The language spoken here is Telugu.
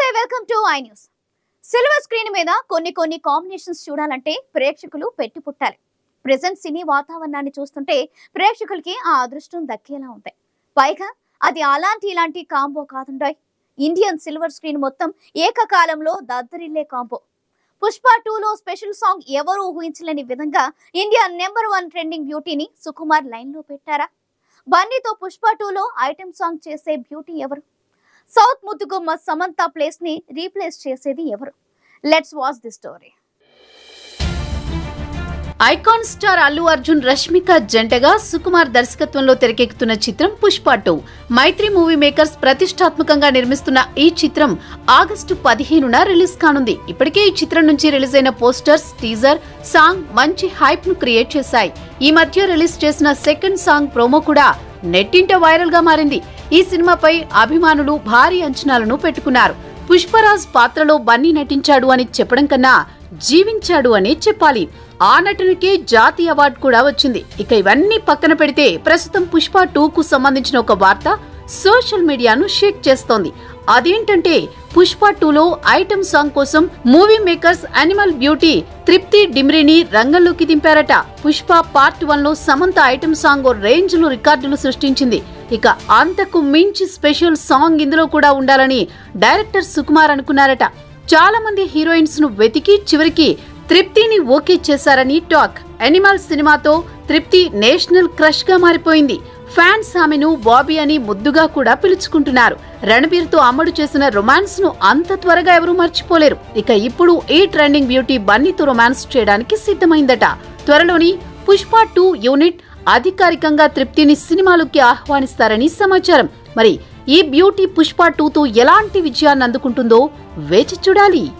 welcome to I news silver screen మీద కొన్ని కొన్ని కాంబినేషన్స్ చూడాలంటే ప్రేక్షకులు పెట్టి పుట్టాలి ప్రెసెంట్ సినీ వాతావరణాన్ని చూస్తుంటే ప్రేక్షకులకి ఆ అదృష్టం దక్కేలా ఉంటాయి పైగా అది అలాంటి ఇలాంటి కాంబో కాదుండాయ్ ఇండియన్ సిల్వర్ స్క్రీన్ మొత్తం ఏకకాలంలో దద్దరిల్లే కాంబో పుష్ప టూలో స్పెషల్ సాంగ్ ఎవరు ఊహించలేని విధంగా ఇండియా నెంబర్ వన్ ట్రెండింగ్ బ్యూటీని సుకుమార్ లైన్ లో పెట్టారా బన్నీతో పుష్ప టూలో ఐటెం సాంగ్ చేసే బ్యూటీ ఎవరు సౌత్ ముద్దుగుమ్మ సమంత ప్లేస్ ని రీప్లేస్ చేసేది ఎవరు let's watch the story icon star Allu Arjun Rashmika జంటగా సుకుమార్ దర్శకత్వంలో తెరకెక్కుతున్న చిత్రం Pushpa two Mythri movie makers ప్రతిష్టాత్మకంగా నిర్మిస్తున్న ఈ చిత్రం ఆగస్టు పదిహేనున రిలీజ్ కానుంది ఇప్పటికే ఈ చిత్రం నుంచి రిలీజ్ అయిన పోస్టర్స్ టీజర్ సాంగ్ మంచి హైప్ ను క్రియేట్ చేశాయి ఈ మధ్య రిలీజ్ చేసిన సెకండ్ సాంగ్ ప్రోమో కూడా నెట్టింట వైరల్ గా మారింది ఈ సినిమాపై అభిమానులు భారీ అంచనాలను పెట్టుకున్నారు పుష్పరాజ్ పాత్రలో బన్నీ నటించాడు అని చెప్పడం కన్నా జీవించాడు అని చెప్పాలి ఆ నటునికే జాతీయ అవార్డు కూడా వచ్చింది ఇక ఇవన్నీ పక్కన పెడితే ప్రస్తుతం పుష్ప టూ కు సంబంధించిన ఒక వార్త సోషల్ మీడియాను షేక్ చేస్తోంది అదేంటంటే పుష్ప టూలో ఐటమ్ సాంగ్ కోసం movie makers animal beauty Tripti డిమ్రిని రంగంలోకి దింపారట పుష్ప పార్ట్ వన్ లో సమంత ఐటమ్ సాంగ్ ఓ రేంజ్ లో రికార్డులు సృష్టించింది ఇక అంతకు మించి స్పెషల్ సాంగ్ ఇందులో కూడా ఉండాలని డైరెక్టర్ సుకుమార్ అనుకున్నారట చాలా మంది హీరోయిన్స్ ను వెతికి చివరికి తృప్తిని ఓకే చేశారని టాక్ అనిమల్ సినిమాతో తృప్తి నేషనల్ క్రష్ గా మారిపోయింది ఫ్యాన్స్ ఆమెను బాబీ అని ముద్దుగా కూడా పిలుచుకుంటున్నారు రణబీర్ తో అమ్మడు చేసిన రొమాన్స్ ను అంత త్వరగా ఎవరూ మర్చిపోలేరు ఇక ఇప్పుడు ఈ ట్రెండింగ్ బ్యూటీ బన్నీతో రొమాన్స్ చేయడానికి సిద్ధమైందట త్వరలోని పుష్ప టూ యూనిట్ అధికారికంగా తృప్తిని సినిమాలోకి ఆహ్వానిస్తారని సమాచారం మరి ఈ బ్యూటీ పుష్ప టూతో ఎలాంటి విజయాన్ని అందుకుంటుందో వేచి చూడాలి